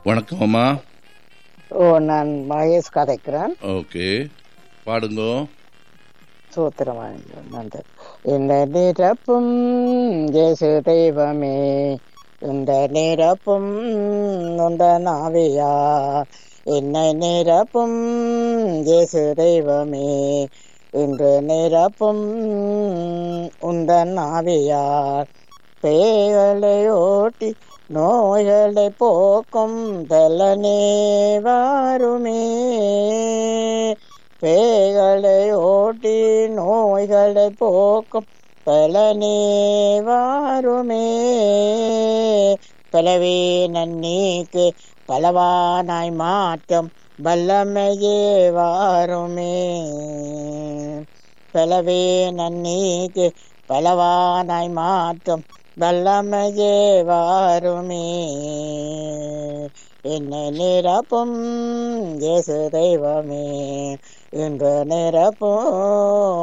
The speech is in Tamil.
வணக்கம் அம்மா ஓ நான் மகேஷ் கதைக்கிறேன் ஓகே பாடுங்கோ சூத்திரமாக நன்றி இந்த நிரப்பும் இயேசு தெய்வமே இந்த நிரப்பும் உந்த நாவியா என்னை நிரப்பும் இயேசு தெய்வமே இன்று நிரப்பும் உந்த நாவியார் பேய்களை ஓட்டி நோய்களை போக்கும் பலனே வாருமே பேய்களை ஓட்டி நோய்களை போக்கும் பலனே வாருமே பலவே நன்னீக்கு பலவானாய் மாற்றம் வல்லமையே வாருமே பலவே நன்னீக்கு பலவானாய் மாற்றம் வல்லமையே வாருமே என்னை நிரப்பும் இயேசு தெய்வமே இன்று நிரப்பும்